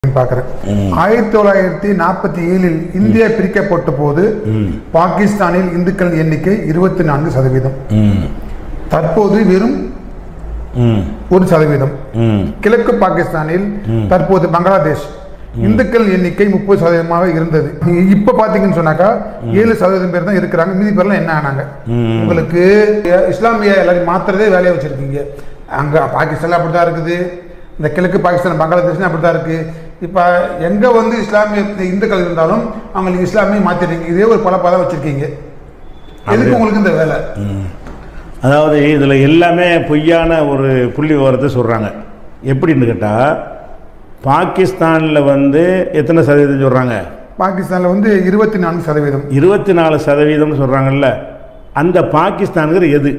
பார்க்குறேன் ஆயிரத்தி தொள்ளாயிரத்தி நாற்பத்தி ஏழில் இந்தியா பிரிக்கப்பட்ட போது பாகிஸ்தானில் இந்துக்கள் எண்ணிக்கை இருபத்தி நான்கு சதவீதம் ம் தற்போது வெறும் ம் ஒரு சதவீதம் ம் கிழக்கு பாகிஸ்தானில் தற்போது பங்களாதேஷ் இந்துக்கள் எண்ணிக்கை முப்பது சதவீதமாக இருந்தது இப்ப பாத்தீங்கன்னு சொன்னாக்கா ஏழு சதவீதம் பேர் தான் இருக்கிறாங்க மீதி பேர்லாம் என்ன ஆனாங்க உங்களுக்கு இஸ்லாமிய எல்லாரையும் மாத்துறதே வேலையை வச்சிருக்கீங்க அங்க பாகிஸ்தான்ல அப்படிதான் இருக்குது இந்த கிழக்கு பாகிஸ்தான் பங்களாதேஷ்ல அப்படிதான் இருக்கு இப்ப எங்க வந்து இஸ்லாமிய இந்துக்கள் இருந்தாலும் அவங்க இஸ்லாமிய மாத்திடுறீங்க இதே ஒரு பல வச்சிருக்கீங்க எதுக்கு உங்களுக்கு இந்த வேலை அதாவது இதில் எல்லாமே பொய்யான ஒரு புள்ளி விவரத்தை சொல்கிறாங்க எப்படின்னு கேட்டால் பாகிஸ்தானில் வந்து எத்தனை சதவீதம் சொல்கிறாங்க பாகிஸ்தான்ல வந்து இருபத்தி நான்கு சதவீதம் இருபத்தி நாலு சதவீதம்னு சொல்கிறாங்கல்ல அந்த பாகிஸ்தானுங்கிற எது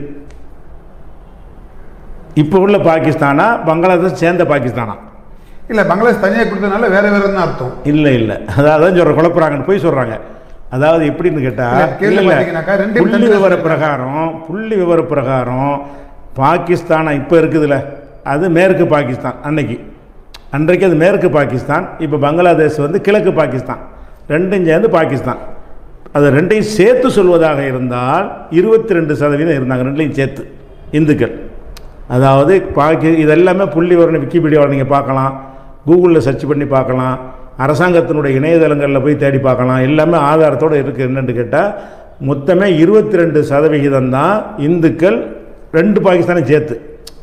இப்போ உள்ள பாகிஸ்தானா பங்களாதேஷ் சேர்ந்த பாகிஸ்தானா இல்ல பங்களாதேஷ் தனியாக கொடுத்ததுனால வேற வேற தான் அர்த்தம் இல்லை இல்லை அதான் சொல்ற குழப்புறாங்கன்னு போய் சொல்கிறாங்க அதாவது எப்படின்னு இல்ல, கேட்டால் கேள்வி இல்லை பார்த்தீங்கன்னாக்கா ரெண்டு புள்ளி countries விவர பிரகாரம் புள்ளி விவர பிரகாரம் பாகிஸ்தானா இப்போ இருக்குதுல்ல அது மேற்கு பாகிஸ்தான் அன்னைக்கு அன்றைக்கு அது மேற்கு பாகிஸ்தான் இப்போ பங்களாதேஷ் வந்து கிழக்கு பாகிஸ்தான் ரெண்டும் சேர்ந்து பாகிஸ்தான் அது ரெண்டையும் சேர்த்து சொல்வதாக இருந்தால் இருபத்தி ரெண்டு சதவீதம் இருந்தாங்க ரெண்டையும் சேர்த்து இந்துக்கள் அதாவது பாக்கி இதெல்லாமே புள்ளி விவரம் விக்கிபீடியாவில் நீங்கள் பார்க்கலாம் கூகுளில் சர்ச் பண்ணி பார்க்கலாம் அரசாங்கத்தினுடைய இணையதளங்களில் போய் தேடி பார்க்கலாம் எல்லாமே ஆதாரத்தோடு இருக்குது என்னன்னு கேட்டால் மொத்தமே இருபத்தி ரெண்டு சதவிகிதம் தான் இந்துக்கள் ரெண்டு பாகிஸ்தானை சேர்த்து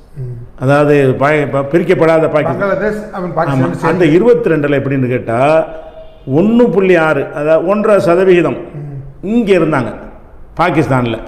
அதாவது பா- ப- பிரிக்கப்படாத பாகிஸ்தான் பங்களாதேஷ் அவன் ஆமாம் பாகிஸ்தான் அந்த இருபத்தி ரெண்டில் எப்படின்னு கேட்டால் ஒன்று புள்ளி ஆறு அதாவது ஒன்றரை சதவிகிதம் இங்கே இருந்தாங்க பாகிஸ்தானில்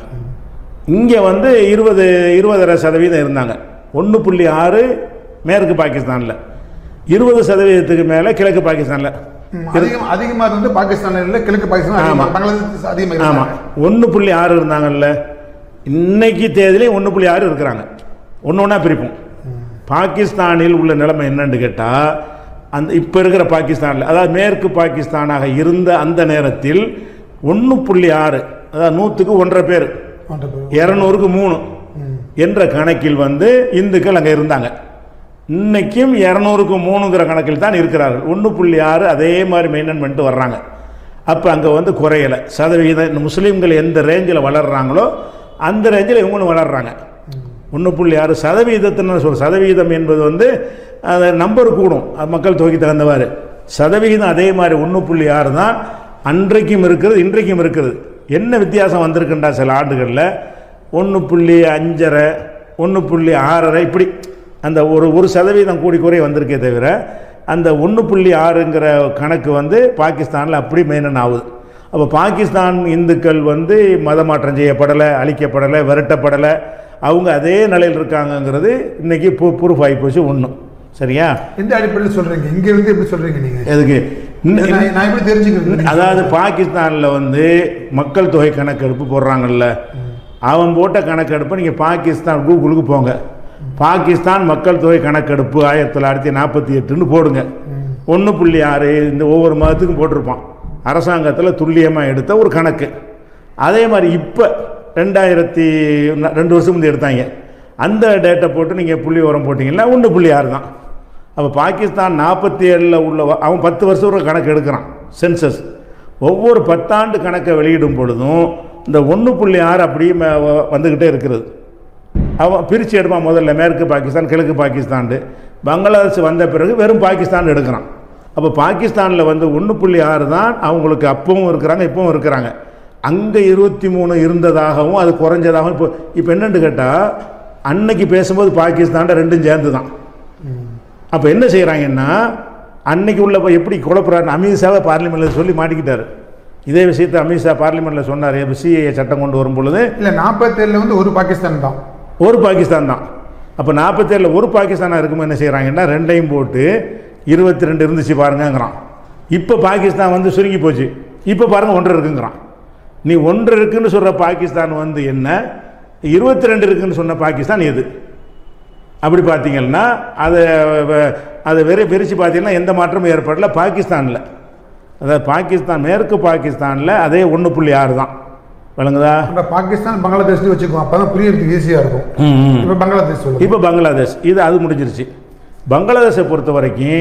இங்கே வந்து இருபது இருபதரை சதவீதம் இருந்தாங்க ஒன்று புள்ளி ஆறு மேற்கு பாகிஸ்தானில் இருபது சதவீதத்துக்கு மேலே கிழக்கு பாகிஸ்தானில் அதிகம் அதிகமா இருந்து பாகிஸ்தான்ல இல்ல கிழக்கு பாகிஸ்தான் அதிகமா ஆமா. பங்களாதேஷ் அதிகமா ஆமாம் இருந்தாங்க ஒன்று புள்ளி ஆறு இருந்தாங்கல்ல இன்னைக்கு தேதியிலையும் ஒன்று புள்ளி ஆறு இருக்கிறாங்க ஒன்று ஒன்றா பிரிப்போம் பாகிஸ்தானில் உள்ள நிலைமை என்னன்னு கேட்டால் அந்த இப்போ இருக்கிற பாகிஸ்தானில் அதாவது மேற்கு பாகிஸ்தானாக இருந்த அந்த நேரத்தில் ஒன்று புள்ளி ஆறு அதாவது நூற்றுக்கு ஒன்றரை பேர் ஒன்றரை பேர். இரநூறுக்கு மூணு என்ற கணக்கில் வந்து இந்துக்கள் அங்கே இருந்தாங்க இன்னைக்கும் இரநூறுக்கு மூணுங்கிற கணக்கில் தான் இருக்கிறார்கள் ஒன்று புள்ளி ஆறு அதே மாதிரி மெயின்டைன் பண்ணிட்டு வர்றாங்க அப்போ அங்கே வந்து குறையலை சதவிகிதம் இந்த முஸ்லீம்கள் எந்த ரேஞ்சில் வளர்றாங்களோ அந்த ரேஞ்சில் இவங்களும் வளர்றாங்க ஒன்று புள்ளி ஆறு சதவீதத்தின்னு சொல் சதவீதம் என்பது வந்து அது நம்பர் கூடும் அது மக்கள் தொகைக்கு தகுந்தவாறு சதவிகிதம் அதே மாதிரி ஒன்று புள்ளி ஆறு தான் அன்றைக்கும் இருக்கிறது இன்றைக்கும் இருக்கிறது என்ன வித்தியாசம் வந்திருக்குண்டா சில ஆண்டுகளில் ஒன்று புள்ளி அஞ்சரை ஒன்று புள்ளி ஆறரை இப்படி அந்த ஒரு ஒரு சதவீதம் கூடி குறை வந்திருக்கே தவிர அந்த ஒன்று புள்ளி ஆறுங்கிற கணக்கு வந்து பாகிஸ்தானில் அப்படி மெயினன் ஆகுது அப்போ பாகிஸ்தான் இந்துக்கள் வந்து மதமாற்றம் செய்யப்படலை அழிக்கப்படலை விரட்டப்படலை அவங்க அதே நிலையில் இருக்காங்கங்கிறது இன்னைக்கு ப்ரூ ப்ரூஃப் ஆகி போச்சு ஒன்று சரியா எந்த அடிப்படையில் சொல்றீங்க இங்க இருந்து எப்படி சொல்றீங்க நீங்க எதுக்கு இன்ன- நான் நான் எப்படி தெரிஞ்சுக்கிறது அதாவது பாகிஸ்தானில் வந்து மக்கள் தொகை கணக்கெடுப்பு போடுறாங்கல்ல அவன் போட்ட கணக்கெடுப்பை நீங்கள் பாகிஸ்தான் கூகுளுக்கு போங்க பாகிஸ்தான் மக்கள் தொகை கணக்கெடுப்பு ஆயிரத்தி தொள்ளாயிரத்தி நாற்பத்தி எட்டுன்னு போடுங்க ஒன்று புள்ளி ஆறு இந்த ஒவ்வொரு மதத்துக்கும் போட்டிருப்பான் அரசாங்கத்தில் துல்லியமாக எடுத்த ஒரு கணக்கு அதே மாதிரி இப்போ ரெண்டாயிரத்தி ந- ரெண்டு வருஷம் முந்தைய எடுத்தாங்க அந்த டேட்டை போட்டு நீங்கள் புள்ளி உரம் போட்டிங்கன்னா ஒன்று புள்ளி ஆறு தான் அப்போ பாகிஸ்தான் நாற்பத்தி ஏழில் உள்ள வ- அவன் பத்து வருஷம் ஒரு கணக்கு எடுக்கிறான் சென்சஸ் ஒவ்வொரு பத்தாண்டு கணக்கை வெளியிடும் பொழுதும் இந்த ஒன்று புள்ளி ஆறு அப்படியே ம- வ- வந்துக்கிட்டே இருக்கிறது அவன் பிரித்து எடுப்பான் முதல்ல மேற்கு பாகிஸ்தான் கிழக்கு பாகிஸ்தான் பங்களாதேஷ் வந்த பிறகு வெறும் பாகிஸ்தான் எடுக்கிறான் அப்போ பாகிஸ்தானில் வந்து ஒன்று புள்ளி ஆறு தான் அவங்களுக்கு அப்பவும் இருக்கிறாங்க இப்பவும் இருக்கிறாங்க அங்கே இருபத்தி மூணு இருந்ததாகவும் அது குறைஞ்சதாகவும் இப்போ இப்போ என்னன்னு கேட்டால் அன்னைக்கு பேசும்போது பாகிஸ்தான் ரெண்டும் சேர்ந்து தான் அப்போ என்ன செய்கிறாங்கன்னா அன்னைக்கு உள்ள போய் எப்படி குழப்புறாரு அமித்ஷாவை பார்லிமெண்ட்டில் சொல்லி மாட்டிக்கிட்டாரு இதே விஷயத்தை அமித்ஷா பார்லிமெண்ட்டில் சொன்னார் சிஏஏ சட்டம் கொண்டு வரும் பொழுது இல்ல நாற்பத்தேழுல வந்து ஒரு பாகிஸ்தான் தான் ஒரு பாகிஸ்தான் தான் அப்போ நாற்பத்தேழில் ஒரு பாகிஸ்தானாக இருக்கும்போது என்ன செய்கிறாங்கன்னா ரெண்டையும் போட்டு இருபத்தி ரெண்டு இருந்துச்சு பாருங்கங்கிறான் இப்போ பாகிஸ்தான் வந்து சுருங்கி போச்சு இப்போ பாருங்க ஒன்றரை இருக்குங்கிறான் நீ ஒன்றரை இருக்குன்னு சொல்கிற பாகிஸ்தான் வந்து என்ன இருபத்தி ரெண்டு இருக்குன்னு சொன்ன பாகிஸ்தான் எது அப்படி பார்த்தீங்கன்னா அதை வ- அதை வெறி பிரித்து பார்த்தீங்கன்னா எந்த மாற்றமும் ஏற்படல பாகிஸ்தானில் அதாவது பாகிஸ்தான் மேற்கு பாகிஸ்தானில் அதே ஒன்று புள்ளி ஆறு தான் விளங்குதா இப்ப பாகிஸ்தான் பங்களாதேஷ்ல வச்சுக்குவோம் அப்பதான் புரியறதுக்கு ஈஸியா இருக்கும் இப்ப பங்களாதேஷ் சொல்லுங்க இப்போ பங்களாதேஷ் இது அது முடிஞ்சிருச்சு பங்களாதேஷை பொறுத்த வரைக்கும்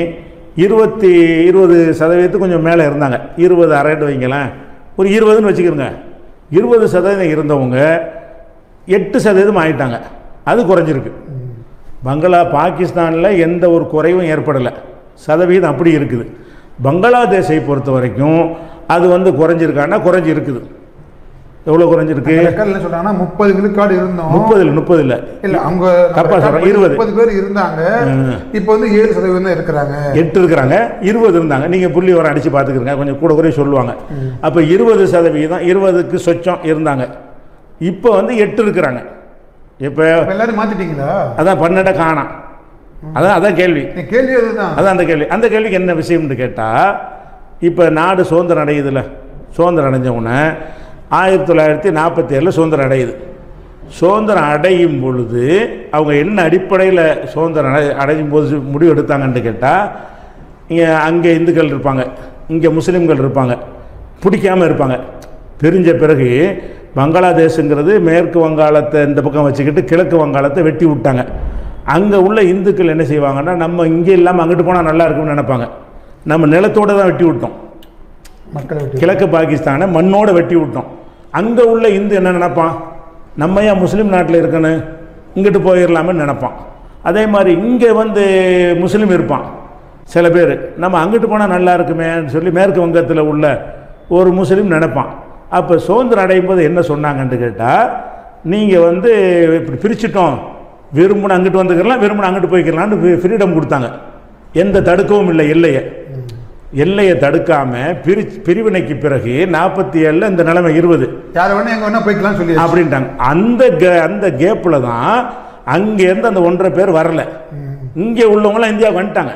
இருபத்தி இருபது சதவீதத்துக்கு கொஞ்சம் மேலே இருந்தாங்க இருபது அரைட்டு வைங்களேன் ஒரு இருபதுன்னு வச்சுக்கிறோங்க இருபது சதவீதம் இருந்தவங்க எட்டு சதவீதம் ஆயிட்டாங்க அது குறைஞ்சிருக்கு பங்களா பாகிஸ்தானில் எந்த ஒரு குறைவும் ஏற்படலை சதவீதம் அப்படி இருக்குது பங்களாதேஷை பொறுத்த வரைக்கும் அது வந்து குறைஞ்சிருக்கான்னா குறைஞ்சி இருக்குது எவ்வளோ குறைஞ்சிருக்கு ரெக்கார்ட் என்ன சொல்றாங்கன்னா முப்பது விழுக்காடு இருந்தோம் முப்பதில் முப்பதில் இல்ல அவங்க தப்பா சொல்றேன், இருபது. முப்பது பேர் இருந்தாங்க இப்ப வந்து ஏழு சதவீதம் தான் இருக்கிறாங்க எட்டு இருக்கிறாங்க இருபது இருந்தாங்க நீங்கள் புள்ளி வர அடித்து பார்த்துக்கிறங்க கொஞ்சம் கூட குறைய சொல்லுவாங்க அப்போ இருபது சதவீதம் இருபதுக்கு சொச்சம் இருந்தாங்க இப்போ வந்து எட்டு இருக்கிறாங்க இப்போ இப்ப எல்லாரும் மாத்திட்டீங்களா அதான் பன்னெண்டை காணாம் அதான் அதான் கேள்வி என் கேள்வி அதுதான் அதான் அந்த கேள்வி அந்த கேள்விக்கு என்ன விஷயம்னு கேட்டால் இப்போ நாடு சுதந்திரம் அடையுதுல சுதந்திரம் அடைஞ்ச உடனே ஆயிரத்தி தொள்ளாயிரத்தி நாற்பத்தி ஏழில் சுதந்திரம் அடையுது சுதந்திரம் அடையும் பொழுது அவங்க என்ன அடிப்படையில் சுதந்திரம் அடை அடையும் போது முடிவு எடுத்தாங்கன்னு கேட்டால் இங்கே அங்கே இந்துக்கள் இருப்பாங்க இங்கே முஸ்லீம்கள் இருப்பாங்க பிடிக்காம இருப்பாங்க தெரிஞ்ச பிறகு பங்களாதேஷுங்கிறது மேற்கு வங்காளத்தை இந்த பக்கம் வச்சுக்கிட்டு கிழக்கு வங்காளத்தை வெட்டி விட்டாங்க அங்கே உள்ள இந்துக்கள் என்ன செய்வாங்கன்னா நம்ம இங்கே இல்லாமல் அங்கிட்டு போனால் நல்லா இருக்கும்னு நினைப்பாங்க நம்ம நிலத்தோட தான் வெட்டி விட்டோம் மக்களை விட்டு கிழக்கு பாகிஸ்தானை மண்ணோட வெட்டி விட்டோம் அங்கே உள்ள இந்து என்ன நினைப்பான் நம்ம ஏன் முஸ்லீம் நாட்டில் இருக்கணும் இங்கிட்டு போயிடலாம்னு நினைப்பான் அதே மாதிரி இங்கே வந்து முஸ்லீம் இருப்பான் சில பேர் நம்ம அங்கிட்டு போனால் நல்லா இருக்குமேன்னு சொல்லி மேற்கு வங்கத்தில் உள்ள ஒரு முஸ்லீம் நினைப்பான் அப்போ சுதந்திரம் அடையும் போது என்ன சொன்னாங்கன்னு கேட்டால் நீங்கள் வந்து இப்படி பிரிச்சிட்டோம் விரும்பின அங்கிட்டு வந்துக்கலாம் விரும்பின அங்கிட்டு போய்க்கலாம்னு ஃப்ரீடம் கொடுத்தாங்க எந்த தடுக்கவும் இல்லை எல்லையை எல்லையை தடுக்காம பிரி பிரிவினைக்கு பிறகு நாற்பத்தி ஏழில் இந்த நிலைமை இருபது யாரை வேணா எங்க வேணா போய்க்கலாம் சொல்லி அப்படின்ட்டாங்க அந்த கே- அந்த கேப்பில் தான் அங்கேருந்து அந்த ஒன்றரை பேர் வரல இங்கே உள்ளவங்களாம் இந்தியாவுக்கு வந்துட்டாங்க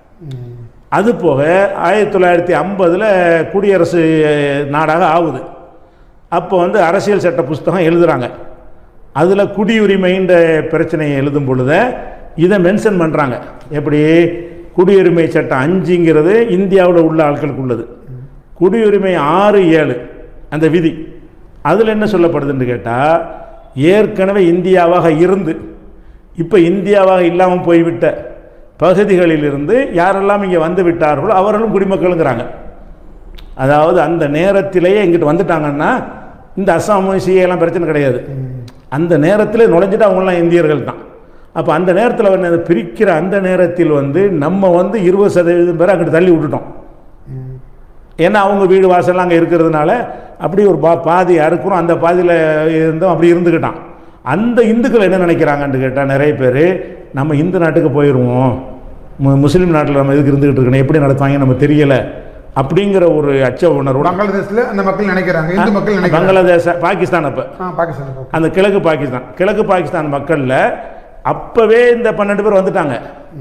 அது போக ஆயிரத்தி தொள்ளாயிரத்தி ஐம்பதில் குடியரசு நாடாக ஆகுது அப்போ வந்து அரசியல் சட்ட புஸ்தகம் எழுதுகிறாங்க அதில் குடியுரிமைன்ற பிரச்சனையை எழுதும் பொழுது இதை மென்ஷன் பண்ணுறாங்க எப்படி குடியுரிமை சட்டம் அஞ்சுங்கிறது இந்தியாவில் உள்ள ஆட்களுக்கு உள்ளது குடியுரிமை ஆறு ஏழு அந்த விதி அதில் என்ன சொல்லப்படுதுன்னு கேட்டால் ஏற்கனவே இந்தியாவாக இருந்து இப்போ இந்தியாவாக இல்லாமல் போய்விட்ட பகுதிகளிலிருந்து யாரெல்லாம் இங்கே வந்து விட்டார்களோ அவர்களும் குடிமக்களுங்கிறாங்க அதாவது அந்த நேரத்திலேயே இங்கிட்டு வந்துட்டாங்கன்னா இந்த அஸ்ஸாம் சிஏலாம் பிரச்சனை கிடையாது அந்த நேரத்தில் நுழைஞ்சிட்டு அவங்களாம் இந்தியர்கள் தான் அப்போ அந்த நேரத்தில் வந்து பிரிக்கிற அந்த நேரத்தில் வந்து நம்ம வந்து இருபது சதவீதம் பேர் அங்கிட்டு தள்ளி விட்டுட்டோம் ஏன்னா அவங்க வீடு வாசல்லாம் அங்கே இருக்கிறதுனால அப்படி ஒரு பா பாதி அறுக்கிறோம் அந்த பாதியில் இருந்தோம் அப்படி இருந்துக்கிட்டான் அந்த இந்துக்கள் என்ன நினைக்கிறாங்கன்னு கேட்டால் நிறைய பேர் நம்ம இந்து நாட்டுக்கு போயிடுவோம் மு- முஸ்லீம் நாட்டில் நம்ம இதுக்கு இருந்துக்கிட்டு இருக்கணும் எப்படி நடத்துவாங்க நம்ம தெரியலை அப்படிங்கிற ஒரு அச்ச உணர்வோட பங்களாதேஷ்ல அந்த மக்கள் நினைக்கிறாங்க இந்து மக்கள் நினைக்கிறாங்க பங்களாதேச பாகிஸ்தான் அப்போ ஆ, பாகிஸ்தான் பக்கம். அந்த கிழக்கு பாகிஸ்தான் கிழக்கு பாகிஸ்தான் மக்களில் அப்போவே இந்த பன்னெண்டு பேர் வந்துட்டாங்க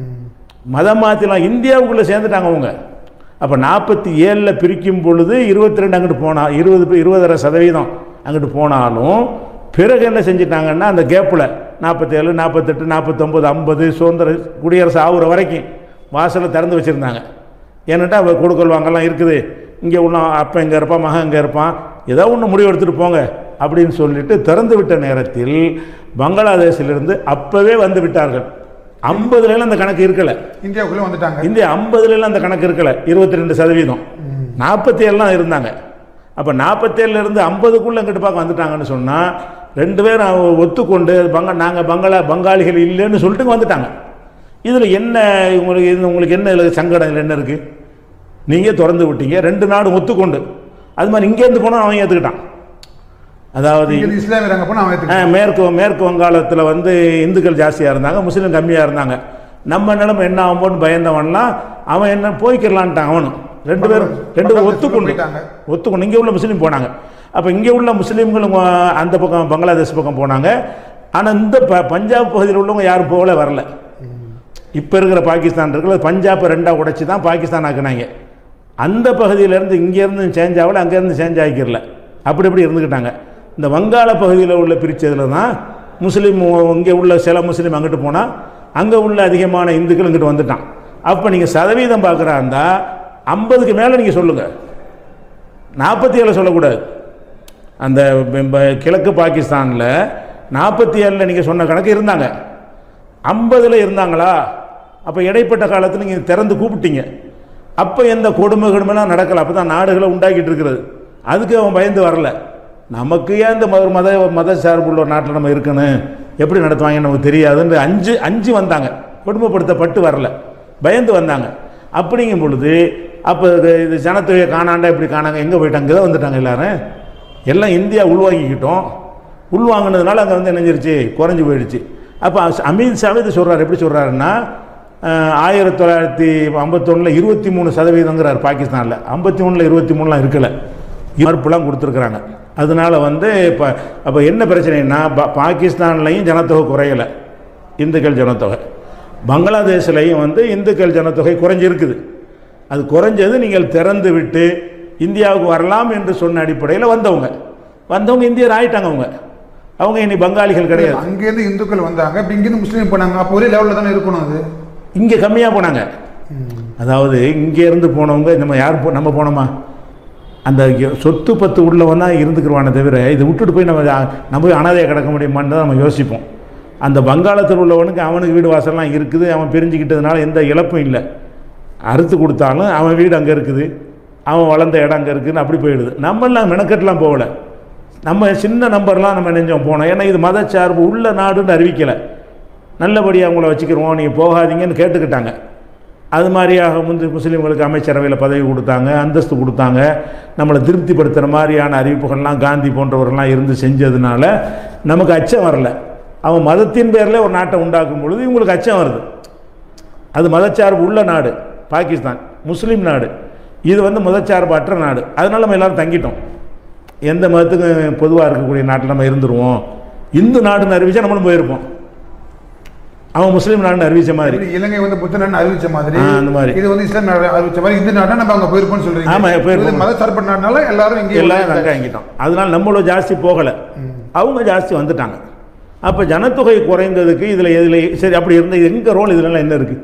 மதம் மாற்றிலாம் இந்தியாவுக்குள்ளே சேர்ந்துட்டாங்க அவங்க அப்போ நாற்பத்தி ஏழில் பிரிக்கும் பொழுது இருபத்தி ரெண்டு அங்கிட்டு போனால் இருபது பே- இருபதரை சதவீதம் அங்கிட்டு போனாலும் பிறகு என்ன செஞ்சிட்டாங்கன்னா அந்த கேப்பில் நாற்பத்தேழு நாற்பத்தெட்டு நாற்பத்தொம்பது ஐம்பது சுதந்திர குடியரசு ஆகுற வரைக்கும் வாசலை திறந்து வச்சுருந்தாங்க ஏன்னுட்டா அவ கொடுக்கல் வாங்கலாம் இருக்குது இங்கே உள்ள அப்பா இங்கே இருப்பான் மகன் இங்கே இருப்பான் ஏதோ ஒன்று முடிவு எடுத்துகிட்டு போங்க அப்படின்னு சொல்லிட்டு திறந்து விட்ட நேரத்தில் பங்களாதேஷிலிருந்து அப்போவே வந்து விட்டார்கள் ஐம்பதுல அந்த கணக்கு இருக்கலை இந்தியாவுக்குள்ள வந்துட்டாங்க இந்தியா ஐம்பதுல அந்த கணக்கு இருக்கல இருபத்தி ரெண்டு சதவீதம் நாற்பத்தி ஏழுலாம் இருந்தாங்க அப்போ நாற்பத்தேழுல இருந்து ஐம்பதுக்குள்ள எங்கிட்ட பார்க்க வந்துட்டாங்கன்னு சொன்னால் ரெண்டு பேரும் அவ- ஒத்துக்கொண்டு பங்க நாங்கள் பங்களா பங்காளிகள் இல்லைன்னு சொல்லிட்டு இங்க வந்துட்டாங்க இதில் என்ன உங்களுக்கு இது உங்களுக்கு என்ன இதுல சங்கடம் இதில் என்ன இருக்குது நீங்கள் திறந்து விட்டீங்க ரெண்டு நாடும் ஒத்துக்கொண்டு அது மாதிரி இங்கேருந்து போனால் அவன் ஏற்றுக்கிட்டான் அதாவது இங்க இருந்து இஸ்லாமியர் அங்க போனா அவன் ஆ, ஏத்துக்கிட்டான். மேற்கு மேற்கு வங்காளத்தில் வந்து இந்துக்கள் ஜாஸ்தியாக இருந்தாங்க முஸ்லீம் கம்மியாக இருந்தாங்க நம்ம நிலைமை என்ன ஆகும்போன்னு பயந்தவன்லாம் அவன் என்ன போய்க்கிறலான்ட்டான் அவனும் ரெண்டு பேரும் ரெண்டு பேரும் ஒத்துக்கொண்டு போயிட்டாங்க. ஒத்துக்கொண்டு இங்கே உள்ள முஸ்லீம் போனாங்க அப்போ இங்கே உள்ள முஸ்லீம்களும் ஆ, அந்த பக்கம் பங்களாதேஷ் பக்கம் போனாங்க ஆனால் இந்த ப பஞ்சாப் பகுதியில் உள்ளவங்க யாரும் போகல வரல இப்போ இருக்கிற பாகிஸ்தான் இருக்குல்ல பஞ்சாப்பை ரெண்டாக உடைச்சி தான் பாகிஸ்தான் ஆக்குனாங்க அந்த பகுதியிலேருந்து இங்கேருந்து சேஞ்ச் ஆகல அங்கேருந்து சேஞ்ச் ஆகிக்கிறல அப்படி இப்படி இருந்துக்கிட்டாங்க இந்த வங்காள பகுதியில் உள்ள பிரித்ததில் தான் முஸ்லீம் இங்கே உள்ள சில முஸ்லீம் அங்கிட்டு போனால் அங்கே உள்ள அதிகமான இந்துக்கள் இங்கிட்டு வந்துட்டான் அப்போ நீங்கள் சதவீதம் பார்க்குறா இருந்தால் ஐம்பதுக்கு மேலே நீங்கள் சொல்லுங்கள் நாற்பத்தி ஏழு சொல்லக்கூடாது அந்த ப- ப- கிழக்கு பாகிஸ்தானில் நாற்பத்தி ஏழில் நீங்கள் சொன்ன கணக்கு இருந்தாங்க ஐம்பதில் இருந்தாங்களா அப்போ இடைப்பட்ட காலத்தில் நீங்கள் திறந்து கூப்பிட்டீங்க அப்போ எந்த கொடுமை கொடுமைலாம் நடக்கல அப்போ தான் நாடுகளை உண்டாக்கிட்டு இருக்கிறது அதுக்கு அவன் பயந்து வரல நமக்கு ஏன் இந்த மத மத மத சார்புள்ள ஒரு நாட்டில் நம்ம இருக்கணும் எப்படி நடத்துவாங்கன்னு நமக்கு தெரியாதுன்னு அஞ்சு அஞ்சு வந்தாங்க கொடுமைப்படுத்தப்பட்டு வரல பயந்து வந்தாங்க அப்படிங்கும் பொழுது அப்போ இது இது ஜனத்தொகையை காணாண்டா இப்படி காணாங்க எங்கே போயிட்டாங்க இங்கே தான் வந்துட்டாங்க எல்லாரும் எல்லாம் இந்தியா உள்வாங்கிக்கிட்டோம் உள்வாங்கினதுனால அங்கே வந்து என்னஞ்சிருச்சு குறைஞ்சி போயிடுச்சு அப்போ அமித் ஷாவே இது சொல்கிறார் எப்படி சொல்கிறாருன்னா ஆயிரத்தி தொள்ளாயிரத்தி ஐம்பத்தொன்னில் இருபத்தி மூணு சதவீதங்கிறார் பாகிஸ்தானில் ஐம்பத்தி ஒன்றில் இருபத்தி மூணுலாம் இருக்கலை மறுப்புலாம் கொடுத்துருக்குறாங்க அதனால வந்து இப்போ அப்போ என்ன பிரச்சனைன்னா பா- பாகிஸ்தான்லையும் ஜனத்தொகை குறையலை இந்துக்கள் ஜனத்தொகை பங்களாதேஷ்லையும் வந்து இந்துக்கள் ஜனத்தொகை குறைஞ்சிருக்குது அது குறைஞ்சது நீங்கள் திறந்து விட்டு இந்தியாவுக்கு வரலாம் என்று சொன்ன அடிப்படையில் வந்தவங்க வந்தவங்க இந்தியர் ஆயிட்டாங்க அவங்க அவங்க இனி பங்காளிகள் கிடையாது அங்கேருந்து இந்துக்கள் வந்தாங்க இப்ப இங்கிருந்து முஸ்லீம் போனாங்க அப்போ ஒரே லெவலில் தானே இருக்கணும் அது இங்கே கம்மியாக போனாங்க அதாவது இங்கே இருந்து போனவங்க நம்ம யார் போ நம்ம போனோமா அந்த இங்க சொத்து பத்து உள்ளவன் தான் இருந்துக்கிறவானே தவிர இதை விட்டுட்டு போய் நம்ம நம்ம போய் அனாதையாக கிடக்க முடியுமான்னு தான் நம்ம யோசிப்போம் அந்த வங்காளத்தில் உள்ளவனுக்கு அவனுக்கு வீடு வாசல்லாம் இருக்குது அவன் பிரிஞ்சுக்கிட்டதுனால எந்த இழப்பும் இல்லை அறுத்து கொடுத்தாலும் அவன் வீடு அங்கே இருக்குது அவன் வளர்ந்த இடம் அங்கே இருக்குதுன்னு அப்படி போயிடுது நம்மெல்லாம் மெனக்கெட்டலாம் போகல நம்ம சின்ன நம்பர்லாம் நம்ம நெஞ்சம் போனோம் ஏன்னா இது மதச்சார்பு உள்ள நாடுன்னு அறிவிக்கலை நல்லபடியாக அவங்கள வச்சுக்கிறோம் நீங்கள் போகாதீங்கன்னு கேட்டுக்கிட்டாங்க அது மாதிரியாக முந்தி முஸ்லீம்களுக்கு அமைச்சரவையில் பதவி கொடுத்தாங்க அந்தஸ்து கொடுத்தாங்க நம்மளை திருப்திப்படுத்துகிற மாதிரியான அறிவிப்புகள்லாம் காந்தி போன்றவர்கள்லாம் இருந்து செஞ்சதுனால நமக்கு அச்சம் வரல அவன் மதத்தின் பேரில் ஒரு நாட்டை உண்டாக்கும் பொழுது இவங்களுக்கு அச்சம் வருது அது மதச்சார்பு உள்ள நாடு பாகிஸ்தான் முஸ்லீம் நாடு இது வந்து மதச்சார்பற்ற நாடு அதனால நம்ம எல்லாரும் தங்கிட்டோம் எந்த மதத்துக்கும் பொதுவாக இருக்கக்கூடிய நாட்டில் நம்ம இருந்துருவோம் இந்து நாடுன்னு அறிவிச்சா நம்மளும் போயிருப்போம் அவன் முஸ்லீம் நாடுன்னு அறிவிச்ச மாதிரி இப்படி இலங்கை வந்து புத்த நாடு அறிவிச்ச மாதிரி ஆ, அந்த மாதிரி. இது வந்து இஸ்லாம் நாடு அறிவிச்ச மாதிரி இந்த நாடு நம்ம அங்க போயிருப்போம்னு சொல்றீங்க ஆமா, போயிருப்போம். இது மத சார்பற்ற நாடுனால எல்லாரும் இங்கே எல்லாரும் தங்க வாங்கிட்டோம் அதனால நம்மளும் ஜாஸ்தி போகலை அவங்க ஜாஸ்தி வந்துட்டாங்க அப்போ ஜனத்தொகை குறைந்ததுக்கு இதில் எதில் சரி அப்படி இருந்த எங்கள் ரோல் இதுலலாம் என்ன இருக்குது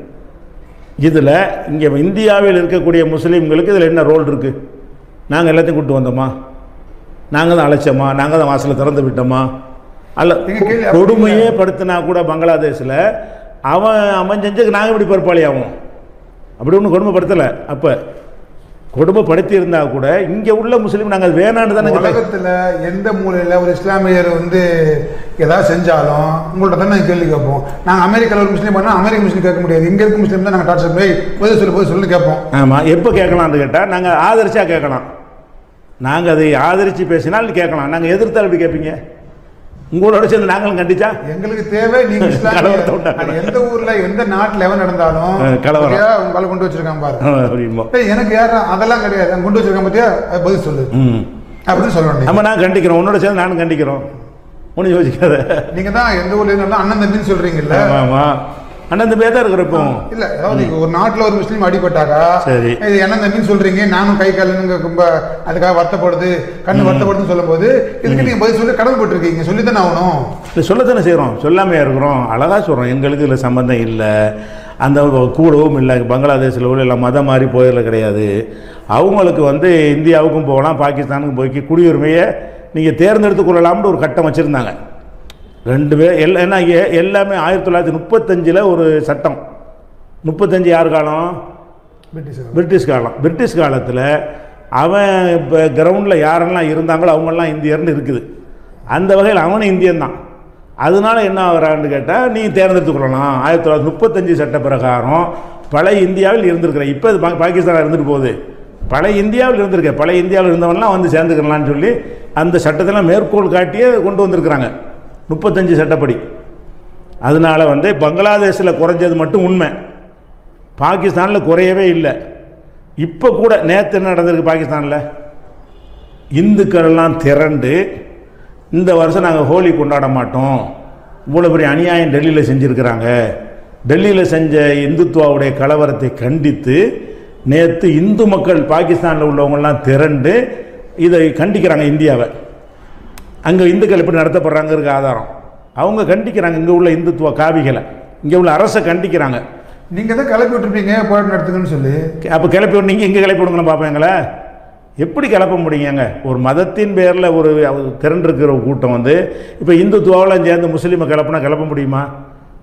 இதில் இங்கே இந்தியாவில் இருக்கக்கூடிய முஸ்லீம்களுக்கு இதில் என்ன ரோல் இருக்குது நாங்கள் எல்லாத்தையும் கூப்பிட்டு வந்தோமா நாங்கள் தான் அழைச்சோமா நாங்கள் தான் வாசலை திறந்து விட்டோமா அல்ல எங்க கேள்வி அப்படி கொடுமையே படுத்தினா கூட பங்களாதேஷில் அவன் அவன் செஞ்சதுக்கு நாங்கள் இப்படி பொறுப்பாளி ஆகும் அப்படி ஒன்றும் கொடுமைப்படுத்தலை அப்போ கொடுமைப்படுத்தி இருந்தா கூட இங்கே உள்ள முஸ்லீம் நாங்கள் வேணான்னு தானே கேட்டோம். உலகத்துல எந்த மூலையில ஒரு இஸ்லாமியர் வந்து ஏதாவது செஞ்சாலும் உங்கள்ட்ட தான் நாங்கள் கேள்வி கேட்போம் நாங்கள் அமெரிக்காவில் ஒரு முஸ்லீம் பண்ணால் அமெரிக்க முஸ்லீம் கேட்க முடியாது இங்க இருக்க முஸ்லீம் தான் நாங்கள் டார்ச்சர் போய் பதில் சொல்லு பதில் சொல்லு கேட்போம் ஆமாம் எப்போ கேட்கலாம்னு கேட்டால் நாங்கள் ஆதரிச்சா கேட்கலாம் நாங்கள் அதை ஆதரித்து பேசினால் கேட்கலாம் நாங்கள் எதிர்த்தால் எப்படி கேட்பீங்க உங்களோட சேர்ந்து நாங்களும் கண்டிச்சா எங்களுக்கு தேவை நீங்க இஸ்லாமியர் கலவரத்தை உண்டாக்கணும். அது எந்த ஊர்ல எந்த நாட்டுல எவன் நடந்தாலும் ஆ, கலவரம். பாத்தியா, உங்க ஆளு கொண்டு வச்சிருக்கான் பாரு அப்படிம்போம் ஏய், எனக்கு யாரா அதெல்லாம் கிடையாது அவன் கொண்டு வச்சிருக்கான் பாத்தியா அது பதில் சொல்லு ம் அப்படின்னு சொல்லணும் நம்ம நான் கண்டிக்கிறோம் உன்னோட சேர்ந்து நானும் கண்டிக்கிறோம் ஒன்றும் யோசிக்காத நீங்க தான் எந்த ஊர்ல இருந்தாலும் அண்ணன் தம்பின்னு சொல்றீங்கல்ல ஆமாம் ஆமாம் அண்ணன் தம்பியாக தான் இருக்கிறோம் இப்போ இல்ல அதாவது ஒரு நாட்டுல ஒரு முஸ்லீம் அடிபட்டாக்கா சரி. இது என்ன தம்பின்னு சொல்றீங்க நானும் கை காலுங்க ரொம்ப அதுக்காக வருத்தப்படுது கண்ணு வருத்தப்படுதுன்னு சொல்லும்போது இதுக்கு நீங்க பதில் சொல்லி கடமைப்பட்டிருக்கீங்க சொல்லி தானே ஆகணும் இல்லை சொல்லத்தானே செய்கிறோம் சொல்லாமையா இருக்கிறோம் அழகாக சொல்கிறோம் எங்களுக்கு இதில் சம்மந்தம் இல்லை அந்த கூடவும் இல்லை பங்களாதேஷில் உள்ள எல்லாம் மதம் மாதிரி போயிடல கிடையாது அவங்களுக்கு வந்து இந்தியாவுக்கும் போகலாம் பாகிஸ்தானுக்கும் போய் குடியுரிமையை நீங்கள் தேர்ந்தெடுத்து கொள்ளலாம்னு ஒரு கட்டம் வச்சுருந்தாங்க ரெண்டு பேர் எல்லாம் என்ன எ- எல்லாமே ஆயிரத்தி தொள்ளாயிரத்தி முப்பத்தஞ்சில் ஒரு சட்டம் முப்பத்தஞ்சு யார் காலம் பிரிட்டிஷ் பிரிட்டிஷ் காலம் பிரிட்டிஷ் காலத்தில் அவன் இப்போ கிரவுண்டில் யாரெல்லாம் இருந்தாங்களோ அவங்கெல்லாம் இந்தியர்னு இருக்குது அந்த வகையில் அவனும் இந்தியன் தான் அதனால என்ன ஆகிறான்னு கேட்டால் நீ தேர்ந்தெடுத்துக் கொள்ளலாம் ஆயிரத்தி தொள்ளாயிரத்தி முப்பத்தஞ்சு சட்ட பிரகாரம் பழைய இந்தியாவில் இருந்திருக்கிற இப்போ இது பா- பாகிஸ்தானில் இருந்துட்டு போகுது பழைய இந்தியாவில் இருந்திருக்க பழைய இந்தியாவில் இருந்தவன்லாம் வந்து சேர்ந்துக்கலாம்னு சொல்லி அந்த சட்டத்தெல்லாம் மேற்கோள் காட்டியே கொண்டு வந்திருக்கிறாங்க முப்பத்தஞ்சு சட்டப்படி அதனால வந்து பங்களாதேஷில் குறைஞ்சது மட்டும் உண்மை பாகிஸ்தானில் குறையவே இல்லை இப்போ கூட நேற்று என்ன நடந்திருக்கு பாகிஸ்தானில் இந்துக்கள் எல்லாம் திரண்டு இந்த வருஷம் நாங்கள் ஹோலி கொண்டாட மாட்டோம் இவ்வளோ பெரிய அநியாயம் டெல்லியில் செஞ்சுருக்கிறாங்க டெல்லியில் செஞ்ச இந்துத்துவாவுடைய கலவரத்தை கண்டித்து நேற்று இந்து மக்கள் பாகிஸ்தானில் உள்ளவங்கெல்லாம் திரண்டு இதை கண்டிக்கிறாங்க இந்தியாவை அங்கே இந்துக்கள் எப்படி நடத்தப்படுறாங்கிறதுக்கு ஆதாரம் அவங்க கண்டிக்கிறாங்க இங்கே உள்ள இந்துத்துவ காவிகளை இங்கே உள்ள அரசை கண்டிக்கிறாங்க நீங்க தான் கிளப்பி விட்டுருப்பீங்க போராட்டம் நடத்துங்கன்னு சொல்லி அப்போ கிளப்பி விடு- நீங்க எங்கே கிளப்பி விடுங்களேன் பார்ப்போம் எங்களை எப்படி கிளப்ப முடியுங்க ஒரு மதத்தின் பேரில் ஒரு திரண்டிருக்கிற ஒரு கூட்டம் வந்து இப்போ இந்துத்துவாவெல்லாம் சேர்ந்து முஸ்லீமை கிளப்புனா கிளப்ப முடியுமா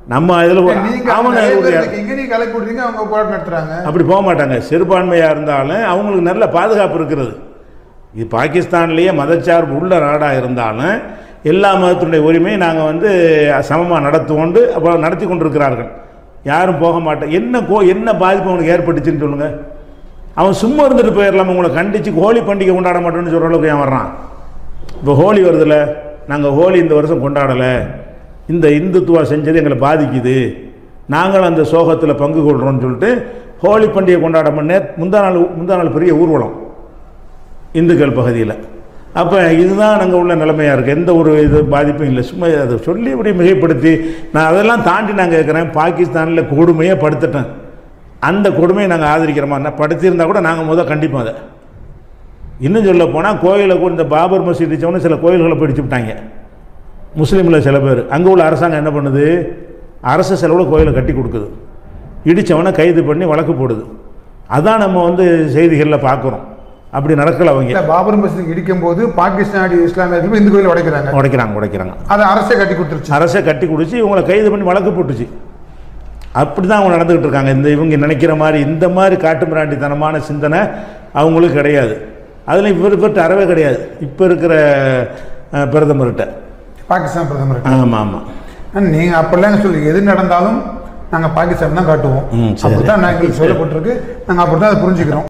நம்ம இதில் நீங்க அவங்க நிறைய பேர் ஒரு- இருக்கீங்க, நீங்க கலெக்ட் பண்றீங்க அவங்க போராட்டம் நடத்துறாங்க அப்படி போக மாட்டாங்க சிறுபான்மையாக இருந்தாலும் அவங்களுக்கு நல்ல பாதுகாப்பு இருக்கிறது இது பாகிஸ்தான்லேயே மதச்சார்பு உள்ள நாடாக இருந்தாலும் எல்லா மதத்தினுடைய உரிமையை நாங்கள் வந்து சமமாக நடத்துவோண்டு அப்போ நடத்தி கொண்டிருக்கிறார்கள் யாரும் போக மாட்டோம் என்ன கோ என்ன பாதிப்பு அவனுக்கு ஏற்பட்டுச்சுன்னு சொல்லுங்க அவன் சும்மா இருந்துட்டு போயிடலாம் உங்களை கண்டிச்சு ஹோலி பண்டிகை கொண்டாட மாட்டோம்னு சொல்கிற அளவுக்கு ஏன் வர்றான் இப்போ ஹோலி வருதுல்ல நாங்கள் ஹோலி இந்த வருஷம் கொண்டாடலை இந்த இந்துத்துவா செஞ்சது எங்களை பாதிக்குது நாங்களும் அந்த சோகத்தில் பங்கு கொள்கிறோம்னு சொல்லிட்டு ஹோலி பண்டிகை கொண்டாட பண்ண முந்தா நாள் முந்தா நாள் பெரிய ஊர்வலம் இந்துக்கள் பகுதியில் அப்போ இதுதான் நாங்கள் உள்ள நிலைமையாக இருக்குது எந்த ஒரு இது பாதிப்பும் இல்லை சும்மா அதை சொல்லி இப்படி மிகைப்படுத்தி நான் அதெல்லாம் தாண்டி நான் கேட்குறேன் பாகிஸ்தானில் கொடுமையாக படுத்துட்டேன் அந்த கொடுமையை நாங்கள் ஆதரிக்கிறோமா நான் படுத்தியிருந்தா கூட நாங்கள் முதல் கண்டிப்போம் அதை இன்னும் சொல்ல போனால் கோயிலை கூட இந்த பாபர் மசீத் இடிச்சவொன்னே சில கோயில்களை பிடிச்சு விட்டாங்க முஸ்லீமில் சில பேர் அங்கே உள்ள அரசாங்கம் என்ன பண்ணுது அரசு செலவில் கோயிலை கட்டி கொடுக்குது இடித்தவனை கைது பண்ணி வழக்கு போடுது அதான் நம்ம வந்து செய்திகளில் பார்க்குறோம் அப்படி நடக்கல அவங்க இல்ல பாபர் மசூதி இடிக்கும் போது பாகிஸ்தானி இஸ்லாமியர்கள் இந்து கோயில் உடைக்கிறாங்க உடைக்கிறாங்க உடைக்கிறாங்க அதை அரசே கட்டி கொடுத்துருச்சு அரசை கட்டி குடிச்சு இவங்களை கைது பண்ணி வழக்கு போட்டுச்சு அப்படி தான் அவங்க நடந்துக்கிட்டு இருக்காங்க இந்த இவங்க நினைக்கிற மாதிரி இந்த மாதிரி காட்டு மிராண்டித்தனமான சிந்தனை அவங்களுக்கு கிடையாது அதில் இவர் இவர்கிட்ட அறவே கிடையாது இப்போ இருக்கிற அஹ், பிரதமர்கிட்ட பாகிஸ்தான் பிரதமர் ஆமாம் ஆமாம் நீங்க அப்படிலாம் சொல்லி எது நடந்தாலும் நாங்க பாகிஸ்தான் தான் காட்டுவோம் ம், சரி. அப்படித்தான் நாங்கள் சொல்லப்பட்டிருக்கு நாங்க அப்படித்தான் அதை புரிஞ்சுக்கிறோம்